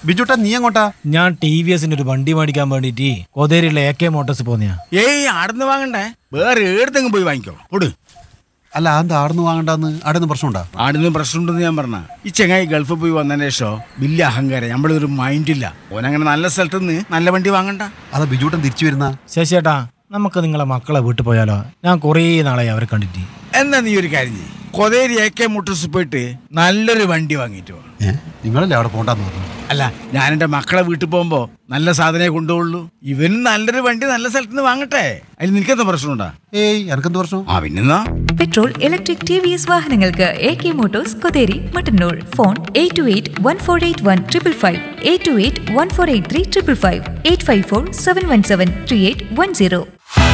ബിജുട്ടാ നീ എങ്ങോട്ടാ ഞാൻ ടി വി എസിന്റെ ഒരു വണ്ടി മേടിക്കാൻ വേണ്ടിട്ട് കൊതേരിയിലെ എ കെ മോട്ടോഴ്സ് പോന്നെയാ ഏയ് ആടുന്ന് വാങ്ങണ്ടേ വേറെ ഏടത്തെങ്കിലും പോയി വാങ്ങിക്കോ പൊട് അല്ല എന്താ ആടുന്ന് വാങ്ങണ്ടെന്ന് ആടുന്ന് പ്രശ്നമുണ്ടാ ആടുന്ന് പ്രശ്നമുണ്ടെന്ന് ഞാൻ പറഞ്ഞ ഈ ചെങ്ങായി ഗൾഫിൽ പോയി വന്നതിന് ശേഷം വലിയ അഹങ്കാരം നമ്മളൊരു മൈൻഡില്ല ഓനങ്ങനെ നല്ല സ്ഥലത്ത് നിന്ന് നല്ല വണ്ടി വാങ്ങണ്ട അതാ ബിജുട്ടൻ തിരിച്ചു വരുന്ന ശശിയേട്ടാ നമുക്ക് നിങ്ങളെ മക്കളെ വീട്ടിൽ പോയാലോ ഞാൻ കുറേ നാളായി അവരെ കണ്ടിട്ട് എന്നാ നീ ഒരു കാര്യം ചെയ്യ് കൊതേരി എ കെ മുട്ടൂസ് പോയിട്ട് നല്ലൊരു വണ്ടി വാങ്ങിയിട്ട് വാ ഏ നിങ്ങളല്ലേ അവിടെ പോണ്ടെന്ന് പറഞ്ഞു അല്ല ഞാൻ എൻ്റെ മക്കളെ വീട്ടിൽ പോകുമ്പോ നല്ല സാധനമേ കൊണ്ടുപോകുള്ളൂ ഇവനും നല്ലൊരു വണ്ടി നല്ല സ്ഥലത്ത് നിന്ന് വാങ്ങട്ടെ അതിന് നിനക്കെന്താ പ്രശ്നമുണ്ടാ ഏയ് എനക്കെന്ത് പ്രശ്നം ആ പിന്നെന്നാ petrol electric T V S വാഹനങ്ങൾക്ക് A K motors Kotheri Mattannur phone eight two eight one four eight one triple five eight two eight one four eight three triple five eight five four seven one seven three eight one zero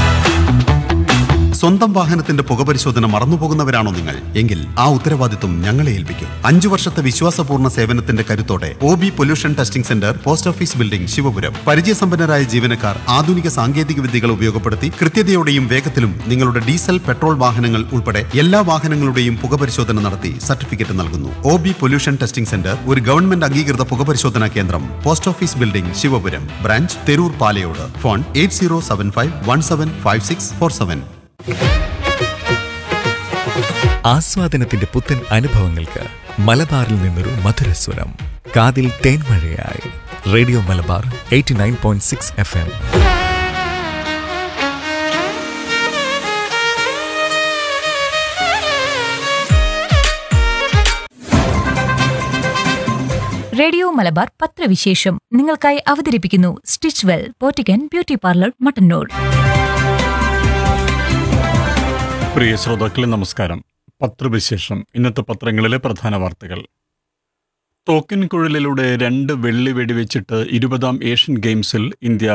സ്വന്തം വാഹനത്തിന്റെ പുകപരിശോധന മറന്നുപോകുന്നവരാണോ നിങ്ങൾ എങ്കിൽ ആ ഉത്തരവാദിത്വം ഞങ്ങളെ ഏൽപ്പിക്കും അഞ്ചു വർഷത്തെ വിശ്വാസപൂർണ്ണ സേവനത്തിന്റെ കരുത്തോടെ O B pollution testing centre post office building Sivapuram പരിചയസമ്പന്നരായ ജീവനക്കാർ ആധുനിക സാങ്കേതിക വിദ്യകൾ ഉപയോഗപ്പെടുത്തി കൃത്യതയോടെയും വേഗത്തിലും നിങ്ങളുടെ ഡീസൽ പെട്രോൾ വാഹനങ്ങൾ ഉൾപ്പെടെ എല്ലാ വാഹനങ്ങളുടെയും പുകപരിശോധന നടത്തി സർട്ടിഫിക്കറ്റ് നൽകുന്നു O B pollution testing centre ഒരു ഗവൺമെന്റ് അംഗീകൃത പുകപരിശോധനാ കേന്ദ്രം post office building Sivapuram branch Theroor Palayode phone eight zero seven five one seven five six four seven ആസ്വാദനത്തിന്റെ പുത്തൻ അനുഭവങ്ങൾക്ക് മലബാറിൽ നിന്നൊരു മധുരസ്വരം കാതിൽ തേൻമഴയായി radio Malabar eighty nine point six F M radio Malabar പത്രവിശേഷം നിങ്ങൾക്കായി അവതരിപ്പിക്കുന്നു സ്റ്റിച്ച് വെൽ പോറ്റിക്കൻ ബ്യൂട്ടി പാർലർ മട്ടന്നൂർ പ്രിയ ശ്രോതാക്കളെ നമസ്കാരം പത്രവിശേഷം ഇന്നത്തെ പത്രങ്ങളിലെ പ്രധാന വാർത്തകൾ തോക്കിൻ കുഴലിലൂടെ രണ്ട് വെള്ളി വെടിവെച്ചിട്ട് ഇരുപതാം ഏഷ്യൻ ഗെയിംസിൽ ഇന്ത്യ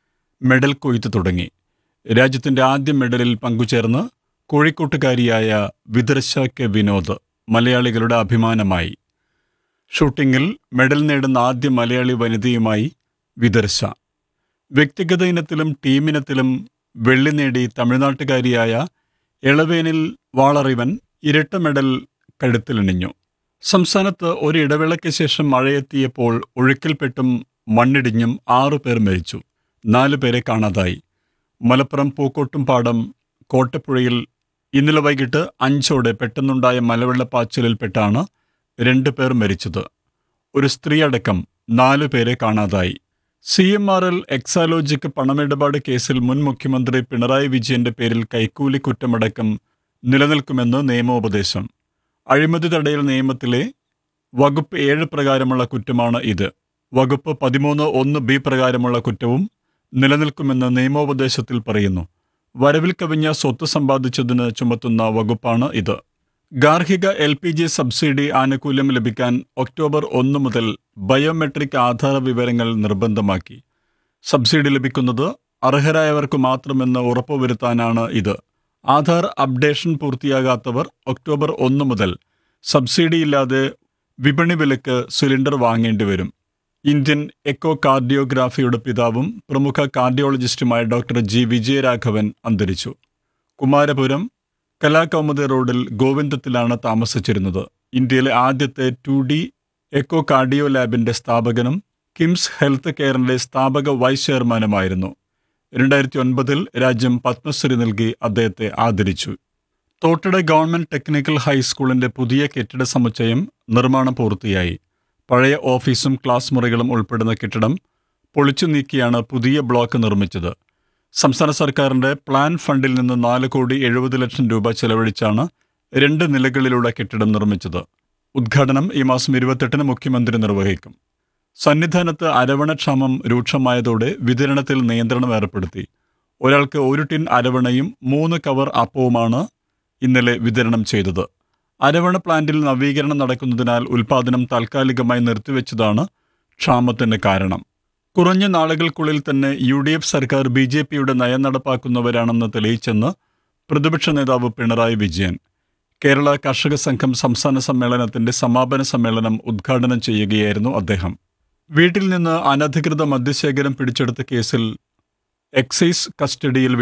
മെഡൽ കൊയ്ത്ത് തുടങ്ങി രാജ്യത്തിന്റെ ആദ്യ മെഡലിൽ പങ്കുചേർന്ന് കോഴിക്കോട്ടുകാരിയായ വിദർശ കെ വിനോദ് മലയാളികളുടെ അഭിമാനമായി ഷൂട്ടിംഗിൽ മെഡൽ നേടുന്ന ആദ്യ മലയാളി വനിതയുമായി വിദർശ വ്യക്തിഗത ഇനത്തിലും ടീമിനത്തിലും വെള്ളി നേടി തമിഴ്നാട്ടുകാരിയായ എളവേനിൽ വാളറിവൻ ഇരട്ട മെഡൽ കഴുത്തിലണിഞ്ഞു സംസ്ഥാനത്ത് ഒരു ഇടവേളയ്ക്ക് ശേഷം മഴയെത്തിയപ്പോൾ ഒഴുക്കിൽപ്പെട്ടും മണ്ണിടിഞ്ഞും ആറു പേർ മരിച്ചു നാലു പേരെ കാണാതായി മലപ്പുറം പൂക്കോട്ടുംപാടം കോട്ടപ്പുഴയിൽ ഇന്നലെ വൈകിട്ട് അഞ്ചോടെ പെട്ടെന്നുണ്ടായ മലവെള്ളപ്പാച്ചിലിൽപ്പെട്ടാണ് രണ്ടു പേർ മരിച്ചത് ഒരു സ്ത്രീ അടക്കം നാലു പേരെ കാണാതായി C M R L Exalogic പണമിടപാട് കേസിൽ മുൻ മുഖ്യമന്ത്രി പിണറായി വിജയന്റെ പേരിൽ കൈക്കൂലി കുറ്റമടക്കം നിലനിൽക്കുമെന്ന് നിയമോപദേശം അഴിമതി തടയൽ നിയമത്തിലെ വകുപ്പ് ഏഴ് പ്രകാരമുള്ള കുറ്റമാണ് ഇത് വകുപ്പ് പതിമൂന്ന് ഒന്ന് ബി പ്രകാരമുള്ള കുറ്റവും നിലനിൽക്കുമെന്ന് നിയമോപദേശത്തിൽ പറയുന്നു വരവിൽ കവിഞ്ഞ സ്വത്ത് സമ്പാദിച്ചതിന് ചുമത്തുന്ന വകുപ്പാണ് ഇത് ഗാർഹിക എൽ പി ജി സബ്സിഡി ആനുകൂല്യം ലഭിക്കാൻ ഒക്ടോബർ ഒന്ന് മുതൽ ബയോമെട്രിക് ആധാര വിവരങ്ങൾ നിർബന്ധമാക്കി സബ്സിഡി ലഭിക്കുന്നത് അർഹരായവർക്ക് മാത്രമെന്ന് ഉറപ്പുവരുത്താനാണ് ഇത് ആധാർ അപ്ഡേഷൻ പൂർത്തിയാകാത്തവർ ഒക്ടോബർ ഒന്ന് മുതൽ സബ്സിഡിയില്ലാതെ വിപണി വിലക്ക് സിലിണ്ടർ വാങ്ങേണ്ടി വരും ഇന്ത്യൻ എക്കോ കാർഡിയോഗ്രാഫിയുടെ പിതാവും പ്രമുഖ കാർഡിയോളജിസ്റ്റുമായ ഡോക്ടർ ജി വിജയരാഘവൻ അന്തരിച്ചു കുമാരപുരം കലാകൗമുദി റോഡിൽ ഗോവിന്ദത്തിലാണ് താമസിച്ചിരുന്നത് ഇന്ത്യയിലെ ആദ്യത്തെ ടു ഡി എക്കോ കാർഡിയോ ലാബിന്റെ സ്ഥാപകനും കിംസ് ഹെൽത്ത് കെയറിന്റെ സ്ഥാപക വൈസ് ചെയർമാനുമായിരുന്നു രണ്ടായിരത്തി ഒൻപതിൽ രാജ്യം പത്മശ്രീ നൽകി അദ്ദേഹത്തെ ആദരിച്ചു തോട്ടട ഗവൺമെന്റ് ടെക്നിക്കൽ ഹൈസ്കൂളിന്റെ പുതിയ കെട്ടിട സമുച്ചയം നിർമ്മാണം പൂർത്തിയായി പഴയ ഓഫീസും ക്ലാസ് മുറികളും ഉൾപ്പെടുന്ന കെട്ടിടം പൊളിച്ചു നീക്കിയാണ് പുതിയ ബ്ലോക്ക് നിർമ്മിച്ചത് സംസ്ഥാന സർക്കാരിന്റെ പ്ലാൻ ഫണ്ടിൽ നിന്ന് നാല് കോടി എഴുപത് ലക്ഷം രൂപ ചെലവഴിച്ചാണ് രണ്ട് നിലകളിലുള്ള കെട്ടിടം നിർമ്മിച്ചത് ഉദ്ഘാടനം ഈ മാസം ഇരുപത്തെട്ടിന് മുഖ്യമന്ത്രി നിർവഹിക്കും സന്നിധാനത്ത് അരവണക്ഷാമം രൂക്ഷമായതോടെ വിതരണത്തിൽ നിയന്ത്രണം ഏർപ്പെടുത്തി ഒരാൾക്ക് ഒരു ടിൻ അരവണയും മൂന്ന് കവർ അപ്പവുമാണ് ഇന്നലെ വിതരണം ചെയ്തത് അരവണ പ്ലാന്റിൽ നവീകരണം നടക്കുന്നതിനാൽ ഉൽപാദനം താൽക്കാലികമായി നിർത്തിവെച്ചതാണ് ക്ഷാമത്തിന് കാരണം കുറഞ്ഞ നാളുകൾക്കുള്ളിൽ തന്നെ യു ഡി എഫ് സർക്കാർ ബി ജെ പിയുടെ നയം നടപ്പാക്കുന്നവരാണെന്ന് തെളിയിച്ചെന്ന് പ്രതിപക്ഷ നേതാവ് പിണറായി വിജയൻ കേരള കർഷക സംഘം സംസ്ഥാന സമ്മേളനത്തിന്റെ സമാപന സമ്മേളനം ഉദ്ഘാടനം ചെയ്യുകയായിരുന്നു അദ്ദേഹം വീട്ടിൽ നിന്ന് അനധികൃത മദ്യശേഖരം പിടിച്ചെടുത്ത കേസിൽ എക്സൈസ് കസ്റ്റഡിയിൽ